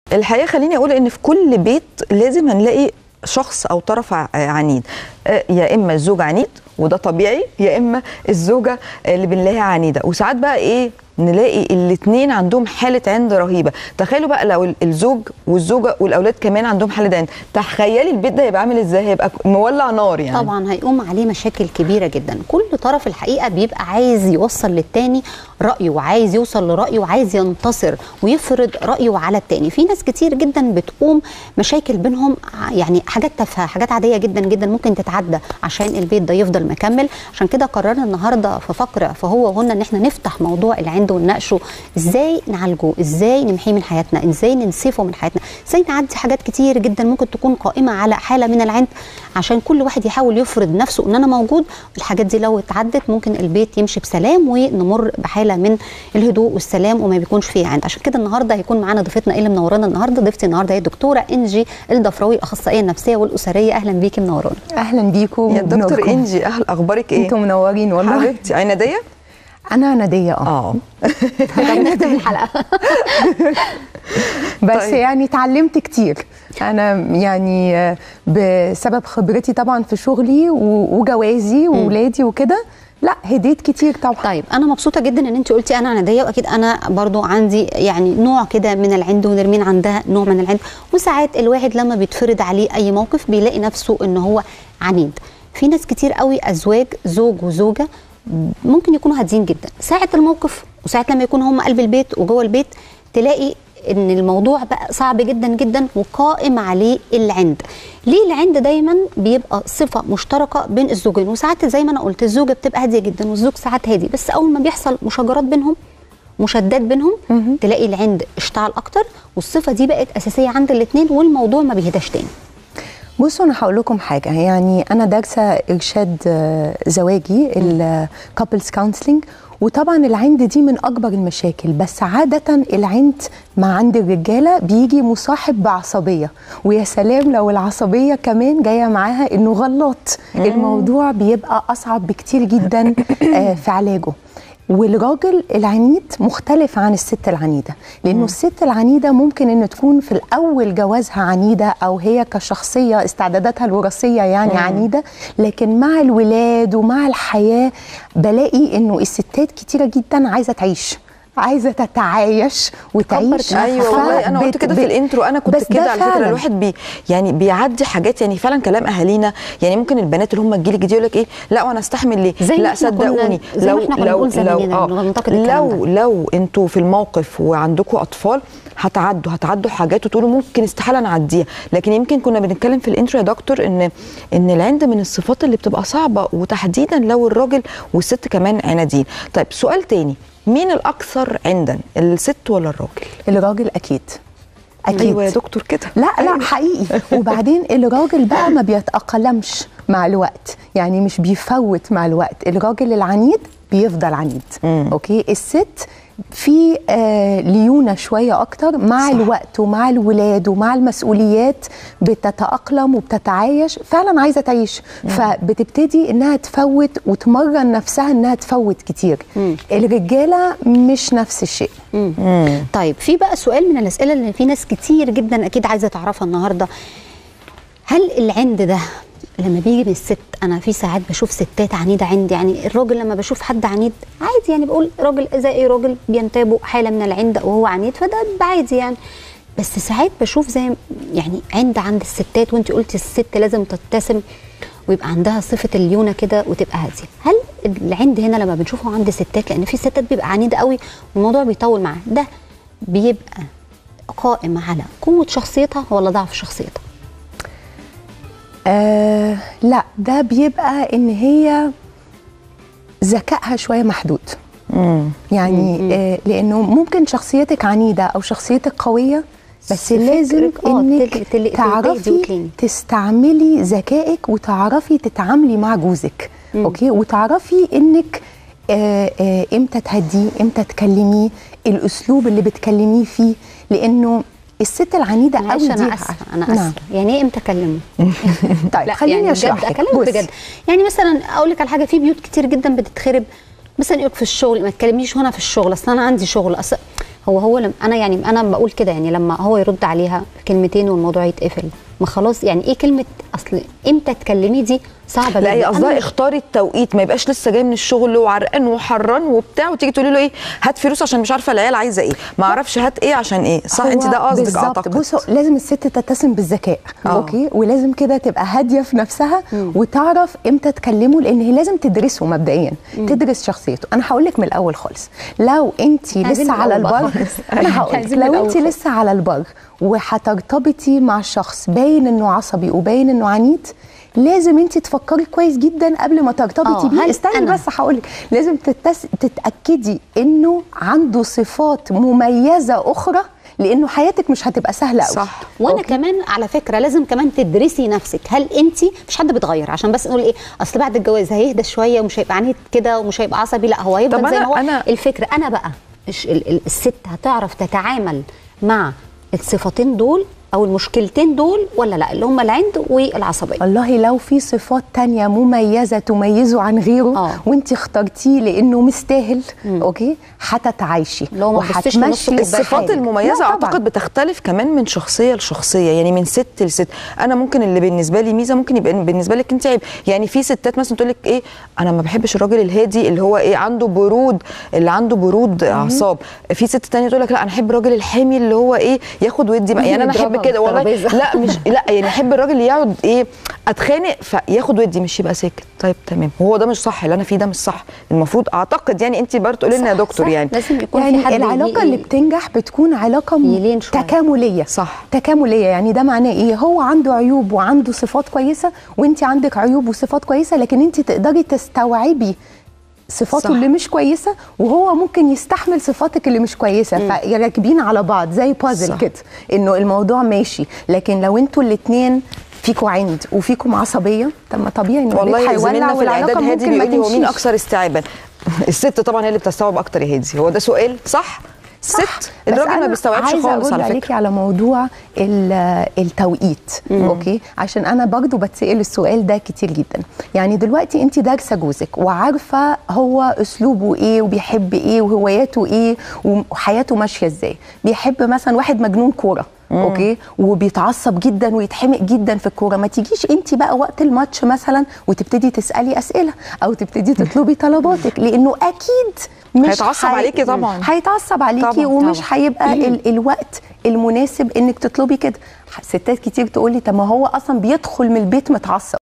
الحقيقه خليني اقول ان في كل بيت لازم هنلاقي شخص او طرف ع- عنيد آه، يا اما الزوج عنيد وده طبيعي يا اما الزوجه اللي بنلاقيها عنيده وساعات بقى ايه نلاقي الاثنين عندهم حاله عند رهيبه تخيلوا بقى لو الزوج والزوجه والاولاد كمان عندهم حاله عند تخيلي البيت ده هيبقى عامل ازاي هيبقى مولع نار يعني طبعا هيقوم عليه مشاكل كبيره جدا كل طرف الحقيقه بيبقى عايز يوصل للتاني رايه وعايز يوصل لرايه وعايز ينتصر ويفرض رايه على التاني في ناس كتير جدا بتقوم مشاكل بينهم ع- يعني حاجات تافهه حاجات عاديه جدا جدا ممكن تتعدى عشان البيت ده يفضل مكمل عشان كده قررنا النهارده في فقره فهو وهنا ان احنا نفتح موضوع العند ونناقشه ازاي نعالجه ازاي نمحيه من حياتنا ازاي ننسفه من حياتنا ازاي نعدي حاجات كتير جدا ممكن تكون قائمه على حاله من العند عشان كل واحد يحاول يفرض نفسه ان انا موجود الحاجات دي لو اتعدت ممكن البيت يمشي بسلام ونمر بحاله من الهدوء والسلام وما بيكونش فيه عند عشان كده النهارده هيكون معانا ضيفتنا ايه اللي منورانا النهارده ضيفتي النهارده هي الدكتوره انجي الضفراوي الاخصائيه النفسيه والاسريه اهلا بيكي منورانا اهلا بيكم يا دكتور وبنوركم. انجي اهل اخبارك ايه انتم منورين والله حبيبتي عناديه انا نديه اه اه نختم الحلقه بس طيب. يعني اتعلمت كتير انا يعني آه، بسبب خبرتي طبعا في شغلي و- وجوازي وولادي وكده لا هديت كتير طبعا طيب انا مبسوطه جدا ان انت قلتي انا عناديه واكيد انا برضو عندي يعني نوع كده من العند ونرمين عندها نوع من العند وساعات الواحد لما بيتفرض عليه اي موقف بيلاقي نفسه ان هو عنيد في ناس كتير قوي ازواج زوج وزوجه ممكن يكونوا هادين جدا ساعه الموقف وساعه لما يكونوا هم قلب البيت وجوه البيت تلاقي ان الموضوع بقى صعب جدا جدا وقائم عليه العند ليه العند دايما بيبقى صفه مشتركه بين الزوجين وساعات زي ما انا قلت الزوجه بتبقى هاديه جدا والزوج ساعات هادي بس اول ما بيحصل مشاجرات بينهم مشادات بينهم تلاقي العند اشتعل اكتر والصفه دي بقت اساسيه عند الاثنين والموضوع ما بيهداش تاني بصوا انا هقول لكم حاجه يعني انا دارسه ارشاد آه، زواجي الكابلز كونسلنج وطبعا العند دي من اكبر المشاكل بس عاده العند مع عند الرجاله بيجي مصاحب بعصبيه ويا سلام لو العصبيه كمان جايه معاها انه غلط الموضوع بيبقى اصعب بكتير جدا آه، في علاجه والراجل العنيد مختلف عن الست العنيده لانه الست العنيده ممكن ان تكون في الاول جوازها عنيده او هي كشخصيه استعداداتها الوراثيه يعني مم. عنيده لكن مع الولاد ومع الحياه بلاقي انه الستات كتيره جدا عايزه تعيش عايزه تتعايش وتعيش ايوه والله انا قلت فبت- كده في بت- الانترو انا كنت بس ده كده على فكره فعلاً. الواحد بي يعني بيعدي حاجات يعني فعلا كلام اهالينا يعني ممكن البنات اللي هم الجيل الجديد يقول لك ايه لا وانا استحمل ليه زي ما لا إحنا كنا- صدقوني زي ما إحنا كنا بنقول زمان آه، لما بننتقد الكلام لو ده. لو انتوا في الموقف وعندكم اطفال هتعدوا هتعدوا حاجات وتقولوا ممكن استحاله نعديها لكن يمكن كنا بنتكلم في الانترو يا دكتور ان ان العند من الصفات اللي بتبقى صعبه وتحديدا لو الراجل والست كمان عنادين طيب سؤال تاني مين الاكثر عندا الست ولا الراجل الراجل اكيد اكيد ايوه يا دكتور كده لا لا حقيقي وبعدين الراجل بقى ما بيتأقلمش مع الوقت يعني مش بيفوت مع الوقت الراجل العنيد بيفضل عنيد مم. اوكي الست في آه ليونه شويه اكتر مع صح. صح. الوقت ومع الولاد ومع المسؤوليات بتتاقلم وبتتعايش فعلا عايزه تعيش فبتبتدي انها تفوت وتمرن نفسها انها تفوت كتير مم. الرجاله مش نفس الشيء مم. طيب في بقى سؤال من الاسئله اللي في ناس كتير جدا اكيد عايزه تعرفها النهارده هل العند ده لما بيجي من الست انا في ساعات بشوف ستات عنيده عندي يعني الراجل لما بشوف حد عنيد عادي يعني بقول راجل زي اي راجل بينتابه حاله من العند وهو عنيد فده عادي يعني بس ساعات بشوف زي يعني عند عند الستات وانت قلتي الست لازم تتسم ويبقى عندها صفه الليونه كده وتبقى هاديه هل العند هنا لما بنشوفه عند الستات لان في ستات بيبقى عنيده قوي والموضوع بيطول معاه ده بيبقى قائم على قوه شخصيتها ولا ضعف شخصيتها آه لا ده بيبقى ان هي ذكائها شويه محدود مم. يعني آه لانه ممكن شخصيتك عنيده او شخصيتك قويه بس بس لازم فكرك، آه، انك تل- تل- تل- تعرفي تهدي وتليني. تستعملي ذكائك وتعرفي تتعاملي مع جوزك مم. اوكي وتعرفي انك آه آه امتى تهديه امتى تكلميه الاسلوب اللي بتكلميه فيه لانه الست العنيده معلش قوي دي انا اسفه انا نعم. اسفه يعني ايه امتى اكلمه طيب لا خليني يعني اشرح بجد لك اكلمك بصي. بجد يعني مثلا اقول لك على حاجه في بيوت كتير جدا بتتخرب مثلا يقولك في الشغل ما تكلمنيش هنا في الشغل اصل انا عندي شغل اصل هو هو لم انا يعني انا بقول كده يعني لما هو يرد عليها كلمتين والموضوع يتقفل ما خلاص يعني ايه كلمه اصل امتى تكلمي دي صعبه لا هي جدا. قصدها أنا- اختاري التوقيت ما يبقاش لسه جاي من الشغل وعرقان وحران وبتاع وتيجي تقولي له ايه هات فلوس عشان مش عارفه العيال عايزه ايه ما اعرفش هات ايه عشان ايه صح هو انت ده قصدك بالظبط. اعتقد بصوا لازم الست تتسم بالذكاء آه. اوكي ولازم كده تبقى هاديه في نفسها وتعرف امتى تكلمه لان هي لازم تدرسه مبدئيا تدرس شخصيته انا هقول لك من الاول خالص لو انت عايزين لسه من على الأول بقى البر خالص. انا هقول لك عايزين من لو الأول انت خالص. لسه على البر وهترتبطي مع شخص باين انه عصبي وباين انه عنيد لازم انت تفكري كويس جدا قبل ما آه، ترتبطي بيه هل استني أنا- بس هقول لك لازم تتس... تتاكدي انه عنده صفات مميزه اخرى لانه حياتك مش هتبقى سهله قوي صح. وانا أوكي؟ كمان على فكره لازم كمان تدرسي نفسك هل انت مش حد بيتغير عشان بس نقول ايه اصل بعد الجواز هيهدى شويه ومش هيبقى عنيد كده ومش هيبقى عصبي لا هو هيفضل طب زي أنا- ما هو أنا- الفكره انا بقى مش ال- ال- الست هتعرف تتعامل مع الصفتين دول او المشكلتين دول ولا لا اللي هم العند والعصبيه والله لو في صفات تانية مميزة تميزه عن غيره آه. وانت اخترتيه لانه مستاهل اوكي هتتعايشي لو ما تبصيش لنص وهتمشي الكوباية الصفات حالك. المميزه لا طبعاً. اعتقد بتختلف كمان من شخصيه لشخصيه يعني من ست لست انا ممكن اللي بالنسبه لي ميزه ممكن يبقى بالنسبه لك انت عيب يعني في ستات مثلا تقول لك ايه انا ما بحبش الراجل الهادي اللي هو ايه عنده برود اللي عنده برود اعصاب في ست تانية تقول لك لا انا احب الراجل الحامي اللي هو ايه ياخد ويدي بقى. يعني انا احب يضربها كده والله بالترابيزة. لا مش لا يعني احب الراجل اللي يقعد ايه اتخانق فياخد ودي مش يبقى ساكت طيب تمام هو ده مش صح اللي انا فيه ده مش صح المفروض اعتقد يعني انت برضه تقولي لنا يا صح، دكتور صح. يعني لازم يكون يعني في حد العلاقة ي- اللي بتنجح بتكون علاقة م- يلين شوية. تكاملية صح. تكاملية يعني ده معناه ايه هو عنده عيوب وعنده صفات كويسة وانت عندك عيوب وصفات كويسة لكن انت تقدري تستوعبي صفاته صح. اللي مش كويسة وهو ممكن يستحمل صفاتك اللي مش كويسة فراكبين على بعض زي بازل صح. كده انه الموضوع ماشي لكن لو انتوا الاتنين فيكوا عند وفيكم عصبيه طب ما طبيعي ان والله البيت زميلنا هيولع في والعلاقه الاعداد هادي ممكن ما بيقول لي هو مين تمشيش اكثر استيعابا الست طبعا هي اللي بتستوعب اكتر يا هادي هو ده سؤال صح صح. ست بس الراجل ما أنا بيستوعبش عايزة خالص أرد على عليكي فكره على موضوع ال- التوقيت اوكي عشان انا برضو بتسال السؤال ده كتير جدا يعني دلوقتي انت دارسه جوزك وعارفه هو اسلوبه ايه وبيحب ايه وهواياته ايه وحياته ماشيه ازاي بيحب مثلا واحد مجنون كوره اوكي وبيتعصب جدا ويتحمق جدا في الكوره ما تيجيش انت بقى وقت الماتش مثلا وتبتدي تسالي اسئله او تبتدي تطلبي طلباتك لانه اكيد مش هيتعصب هي- عليكي طبعاً. هيتعصب عليكي طبعاً، ومش طبعاً. هيبقى ال الوقت المناسب انك تطلبي كده ستات كتير تقولي طب ما هو اصلا بيدخل من البيت متعصب